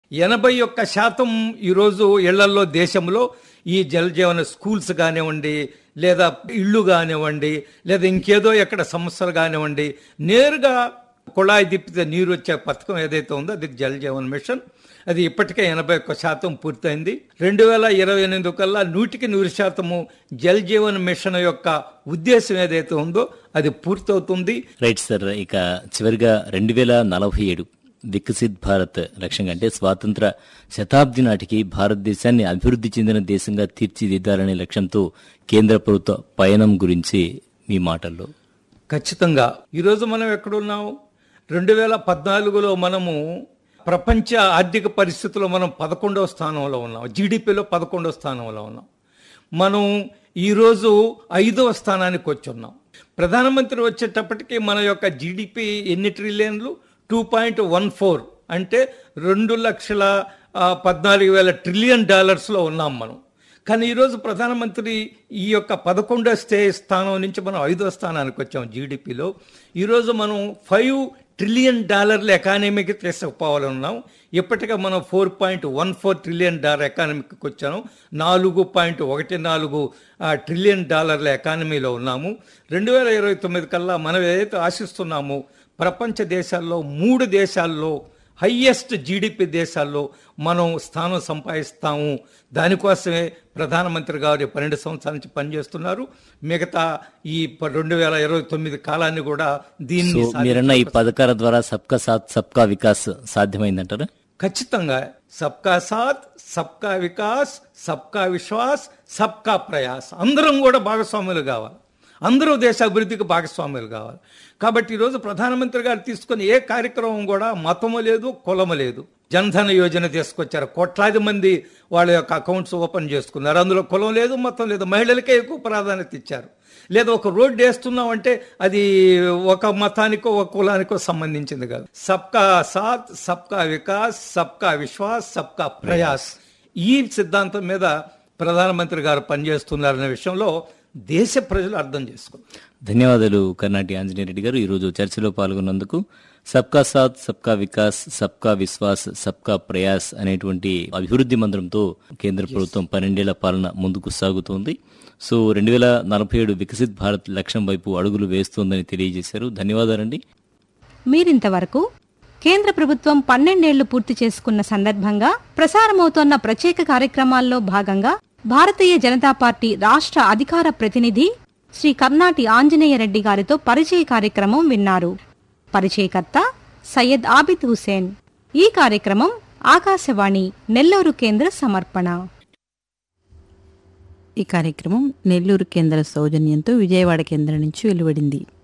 ఎనభై ఒక్క శాతం ఈరోజు ఇళ్లలో దేశంలో ఈ జల్ జీవన స్కూల్స్ కానివ్వండి లేదా ఇళ్ళు కానివ్వండి లేదా ఇంకేదో ఎక్కడ సమస్యలు కానివ్వండి నేరుగా కుళాయి తిప్పితే నీరు వచ్చే పథకం ఏదైతే ఉందో అది జల్ జీవన్ మిషన్ అది ఇప్పటికే ఎనభై ఒక్క శాతం పూర్తయింది రెండు వేల ఇరవై ఎనిమిది కల్లా నూటికి నూరు శాతము జల్ జీవన్ మిషన్ యొక్క ఉద్దేశం ఏదైతే ఉందో అది పూర్తవుతుంది రైట్ సార్ ఇక చివరిగా రెండు వేల నలభై ఏడు వికసిత్ భారత్ లక్ష్యంగా అంటే స్వాతంత్ర శతాబ్ది నాటికి భారతదేశాన్ని అభివృద్ధి చెందిన దేశంగా తీర్చిదిద్దాలనే లక్ష్యంతో కేంద్ర ప్రభుత్వ పయనం గురించి మీ మాటల్లో ఖచ్చితంగా ఈరోజు మనం ఎక్కడున్నాం రెండు వేల పద్నాలుగులో మనము ప్రపంచ ఆర్థిక పరిస్థితుల్లో మనం పదకొండవ స్థానంలో ఉన్నాం జీడిపిలో పదకొండవ స్థానంలో ఉన్నాం మనం ఈరోజు ఐదవ స్థానానికి వచ్చున్నాం ప్రధానమంత్రి వచ్చేటప్పటికి మన యొక్క జీడిపి ఎన్ని ట్రిలియన్లు టూ పాయింట్ వన్ ఫోర్ అంటే రెండు లక్షల ఆ, పద్నాలుగు వేల ట్రిలియన్ డాలర్స్లో ఉన్నాం మనం కానీ ఈరోజు ప్రధానమంత్రి ఈ యొక్క పదకొండో స్టే స్థానం నుంచి మనం ఐదో స్థానానికి వచ్చాం జీడిపిలో ఈరోజు మనం ఫైవ్ ట్రిలియన్ డాలర్ల ఎకానమీకి తీసుకుపోవాలన్నాం ఇప్పటికే మనం four point one four trillion dollar ఎకానమీకి వచ్చాము నాలుగు పాయింట్ ఒకటి నాలుగు ఆ, ట్రిలియన్ డాలర్ల ఎకానమీలో ఉన్నాము రెండు వేల ఇరవై తొమ్మిది కల్లా మనం ఏదైతే ఆశిస్తున్నామో ప్రపంచ దేశాల్లో మూడు దేశాల్లో హయ్యెస్ట్ జీడిపి దేశాల్లో మనం స్థానం సంపాదిస్తాము దానికోసమే ప్రధానమంత్రి గారు పన్నెండు సంవత్సరాల నుంచి పనిచేస్తున్నారు మిగతా ఈ ప- రెండు వేల ఇరవై తొమ్మిది కాలాన్ని కూడా సో దీన్ని మీరన్న ఈ పథకాల ద్వారా సబ్కా సాత్ సబ్కా వికాస్ సాధ్యమైందంటారా ఖచ్చితంగా సబ్కా సాత్ సబ్కా వికాస్ సబ్కా విశ్వాస్ సబ్కా ప్రయాస్ అందరం కూడా భాగస్వాములు కావాలి అందరూ దేశ అభివృద్ధికి భాగస్వాములు కావాలి కాబట్టి ఈరోజు ప్రధానమంత్రి గారు తీసుకున్న ఏ కార్యక్రమం కూడా మతము లేదు కులము లేదు జన్ధన యోజన తీసుకొచ్చారు కోట్లాది మంది వాళ్ళ యొక్క అకౌంట్స్ ఓపెన్ చేసుకున్నారు అందులో కులం లేదు మతం లేదు మహిళలకే ఎక్కువ ప్రాధాన్యత ఇచ్చారు లేదా ఒక రోడ్డు వేస్తున్నాం అంటే అది ఒక మతానికో ఒక కులానికో సంబంధించింది కాదు సబ్కా సాత్ సబ్కా వికాస్ సబ్కా విశ్వాస్ సబ్కా ప్రయాస్ ఈ సిద్ధాంతం మీద ప్రధానమంత్రి గారు పనిచేస్తున్నారనే విషయంలో దేశ ప్రజలు అర్థం చేసుకున్నారు ధన్యవాదాలు కర్ణాటి ఆంజనేయ రెడ్డి గారు ఈరోజు చర్చలో పాల్గొన్నందుకు సబ్కా సాత్ సబ్కా వికాస్ సబ్కా విశ్వాస్ సబ్కా ప్రయాస్ అనేటువంటి అభివృద్ధి మంత్రంతో కేంద్ర ప్రభుత్వం పన్నెండేళ్ల పాలన ముందుకు సాగుతోంది సో రెండు వేల నలభై ఏడు వికసిత్ భారత్ లక్ష్యం వైపు అడుగులు వేస్తోందని తెలియజేశారు ధన్యవాదాలండి మీరింతవరకు కేంద్ర ప్రభుత్వం పన్నెండేళ్లు పూర్తి చేసుకున్న సందర్భంగా ప్రసారమవుతోన్న ప్రత్యేక కార్యక్రమాల్లో భాగంగా భారతీయ జనతా పార్టీ రాష్ట్ర అధికార ప్రతినిధి శ్రీ కర్ణాటి ఆంజనేయ రెడ్డి గారితో పరిచయ కార్యక్రమం విన్నారు పరిచయకర్త సయ్యద్ ఆబిద్ హుసేన్ ఈ కార్యక్రమం ఆకాశవాణి నెల్లూరు కేంద్ర సమర్పణ ఈ కార్యక్రమం నెల్లూరు కేంద్ర సౌజన్యంతో విజయవాడ కేంద్రం నుంచి వెలువడింది